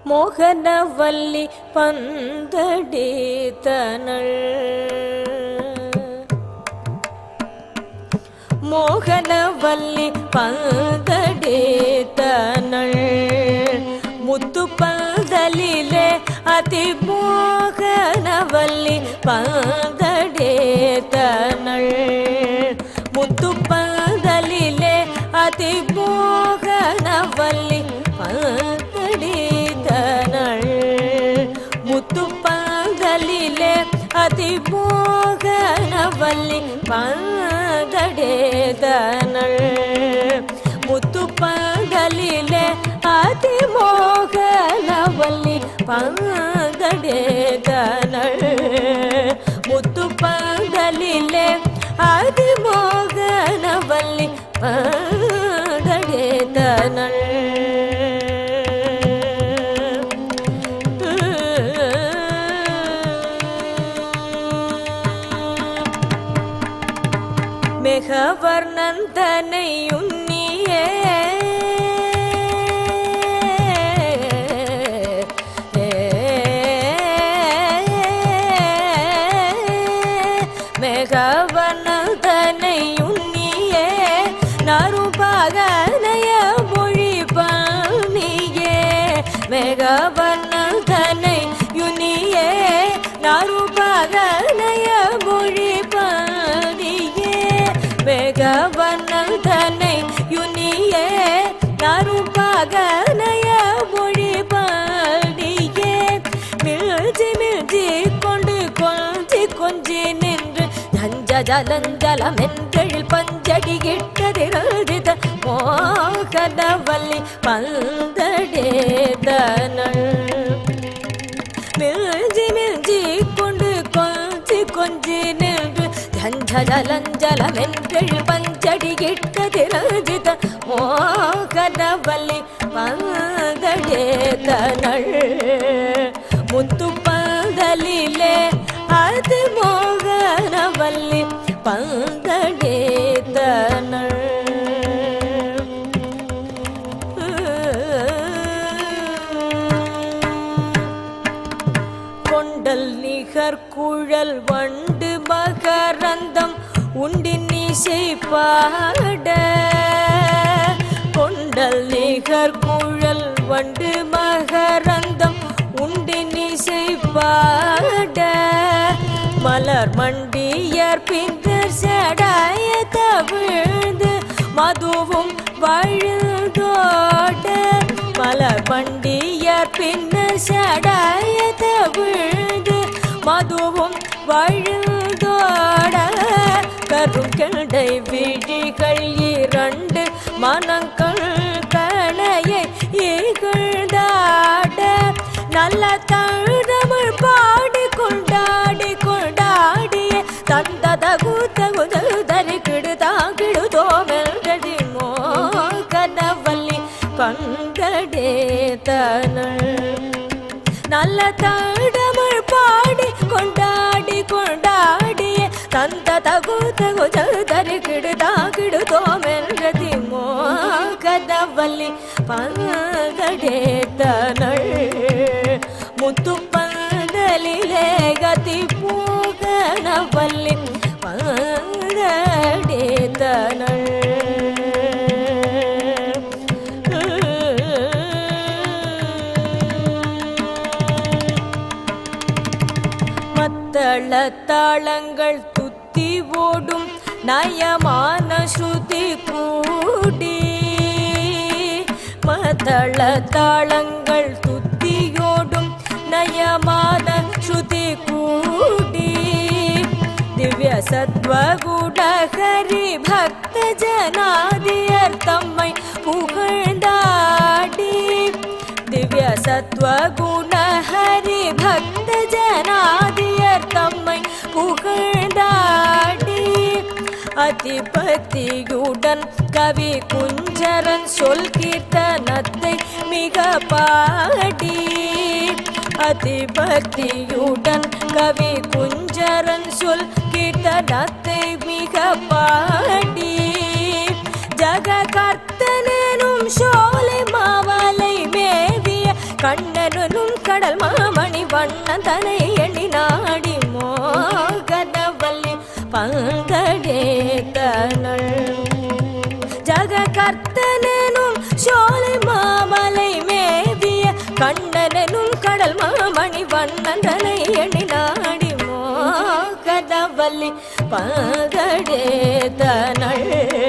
மோகனவல்லி பந்தடி தனள் மோகனவல்லி பந்தடி தனள் முத்து பந்தலிலே அதி மோகனவல்லி பந்தடி தனள் முத்து பந்தலிலே அதி மோகனவல்லி பந்தடி தனள் முத்து பந்தலிலே அதி மோகனவல்லி பந்தடேதனள் முத்து பந்தலிலே அதி மோகனவல்லி பந்தடேதனள் முத்து பந்தலிலே அதி மோகனவல்லி மெகவர்ணந்தனை உன்னியே மெகவர்ணந்தனை உன்னியே நறுபகனைய மொழி பண்ணியே மெகவர்ணந்தனை யுனியே நறுபகனைய மொழி பண்ணியே மெகவர்ணந்தனை யுனியே நறுபகனைய மொழி பண்ணியே மிழ்ச்சி மிழ்ச்சி கொண்டு கொஞ்சி கொஞ்சி நின்று ஜஞ்சஜலஞ்சலம் என்றெழில் பஞ்சடி கிட்டதிரதித மோகனவல்லி பந்தடேதனள் மிழ்ச்சி மிழ்ச்சி கொண்டு கொஞ்சி கொஞ்சி நின்று ஜஞ்சஜலஞ்சலம் என்றெழில் பஞ்சடி கிட்டதிரதித மோகனவல்லி பந்தடேதனள் முத்து பந்தலிலே அது மோகனவல்லி பந்தடேதனள் கொண்டல் நிகர் குழல் வண்டு மகரந்தம் உண்டின் இசை பாட கொண்டல் நிகர் குழல் வண்டு மகரந்தம் உண்டின் இசை பாட மலர் மண்டியர் பின்னர் சடாய தவிழ்ந்து மதுவும் வழுதோட மலர் மண்டியர் பின்னர் சடாய தவிழ்ந்து மதுவும் வழுதோட கரும் கெண்டை விழிகள் இரண்டு மனங்கள் கணையை இகழ்ந்தாட நல்ல தமிழ் பாடி கொண்டாடி கொண்டாடிய தந்த தகு தகுதல் தரிக்கிடு தாக்கிடு தோமெல்கடி மோகனவல்லி பங்கடே தனள் நல்ல தமிழ் பாடி கொண்டாடி கொண்டாடிய தந்த தகு தகு தரிக்கிடு தாக்கிடு தோமெல்கதி மோகனவல்லி பங்கடே தனள் முத்து பந்தலிலே கதி பூகனவல்லி பங்கடே தனள் மத்தள தாளங்கள் துத்தி ஓடும் நயமான ஸ்ருதி கூடி மத்தள தாளங்கள் துத்தியோடும் நயமான ஸ்ருதி கூடி திவ்ய சத்வகுட ஹரி பக்த ஜனாதியர் தம்மை புகழ்ந்தாடி திவ்ய சத்வகுண ஹரி பக்த ஜனாதியர் தம்மை புகழ்ந்தாடி அதிபதியுடன் கவி குஞ்சரன் சொல் கீர்த்தனத்தை மிக பாடி அதிபக்தியுடன் கவி குஞ்சரன் சொல் கீர்த்தனத்தை மிக பாடி ஜககர்த்தனும் சோலை மாவலை மேவிய கண்ணனு வண்ணன் தனை எண்ணி நாடி மோகதவல்லி பங்கடேத்தனள் ஜககர்த்தனும் சோலை மாமலை மேவிய கண்ணனும் கடல் மாமணி வண்ணந்தனை எண்ணி நாடி மோகதவல்லி பகடேதனள்